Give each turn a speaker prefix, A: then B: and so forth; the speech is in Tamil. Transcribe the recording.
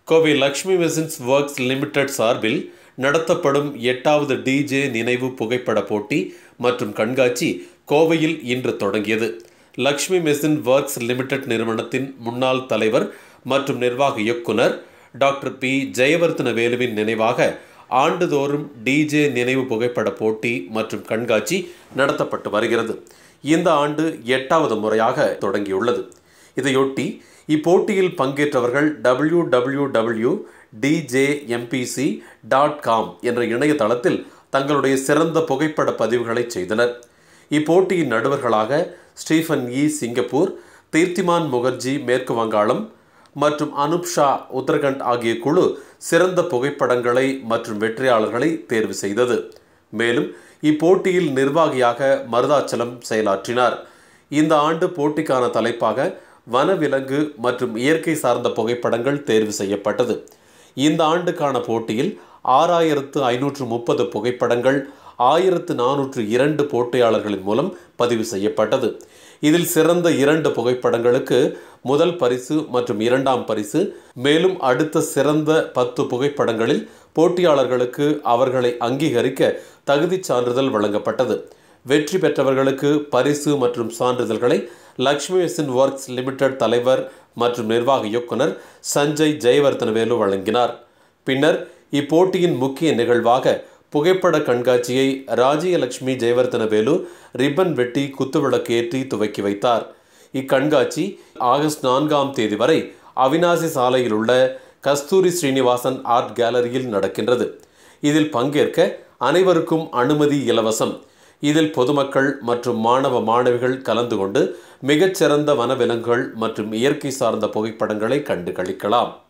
A: Kovai Lakshmi machines works limited சார்பில் நடத்தப்படும் எட்டாவது டிஜே நினைவு புகைப்பட போட்டி மற்றும் கண்காட்சி கோவையில் இன்று தொடங்கியது லக்ஷ்மி மெசின் ஒர்க்ஸ் லிமிடெட் நிறுவனத்தின் முன்னாள் தலைவர் மற்றும் நிர்வாக இயக்குனர் டாக்டர் பி ஜெயவர்த்தன வேலுவின் நினைவாக ஆண்டுதோறும் டிஜே நினைவு புகைப்பட போட்டி மற்றும் கண்காட்சி நடத்தப்பட்டு வருகிறது இந்த ஆண்டு எட்டாவது முறையாக தொடங்கியுள்ளது இதையொட்டி இப்போட்டியில் பங்கேற்றவர்கள் W W W DJMPC dot com என்ற இணையதளத்தில் தங்களுடைய சிறந்த புகைப்பட பதிவுகளை செய்தனர் இப்போட்டியின் நடுவர்களாக Stephen E Singapore Tirthiman Mukherjee மேற்கு வங்காளம் மற்றும் அனுப் ஷா உத்தரகண்ட் ஆகிய குழு சிறந்த புகைப்படங்களை மற்றும் வெற்றியாளர்களை தேர்வு செய்தது மேலும் இப்போட்டியில் நிர்வாகியாக மருதாச்சலம் செயலாற்றினார் இந்த ஆண்டு போட்டிக்கான தலைப்பாக வனவிலங்கு மற்றும் இயற்கை சார்ந்த புகைப்படங்கள் தேர்வு செய்யப்பட்டது இந்த ஆண்டுக்கான போட்டியில் ஆறாயிரத்து ஐநூற்று முப்பது புகைப்படங்கள் ஆயிரத்து நானூற்று இரண்டு போட்டியாளர்களின் மூலம் பதிவு செய்யப்பட்டது இதில் சிறந்த இரண்டு புகைப்படங்களுக்கு முதல் பரிசு மற்றும் இரண்டாம் பரிசு மேலும் அடுத்த சிறந்த பத்து புகைப்படங்களில் போட்டியாளர்களுக்கு அவர்களை அங்கீகரிக்க தகுதிச் சான்றிதழ் வழங்கப்பட்டது வெற்றி பெற்றவர்களுக்கு பரிசு மற்றும் சான்றிதழ்களை லக்ஷ்மி மெசின் ஒர்க்ஸ் லிமிடெட் தலைவர் மற்றும் நிர்வாக இயக்குனர் சஞ்சய் ஜெயவர்தனவேலு வழங்கினார் பின்னர் இப்போட்டியின் முக்கிய நிகழ்வாக புகைப்பட கண்காட்சியை ராஜ்யலட்சுமி ஜெயவர்தனவேலு ரிப்பன் வெட்டி குத்துவிளக்கு ஏற்றி துவக்கி வைத்தார் இக்கண்காட்சி ஆகஸ்ட் நான்காம் தேதி வரை அவினாசி சாலையில் உள்ள கஸ்தூரி ஸ்ரீனிவாசன் ஆர்ட் கேலரியில் நடக்கின்றது இதில் பங்கேற்க அனைவருக்கும் அனுமதி இலவசம் இதில் பொதுமக்கள் மற்றும் மாணவ மாணவிகள் கலந்து கொண்டு மிகச்சிறந்த வனவிலங்குகள் மற்றும் இயற்கை சார்ந்த புகைப்படங்களை கண்டு களிக்கலாம்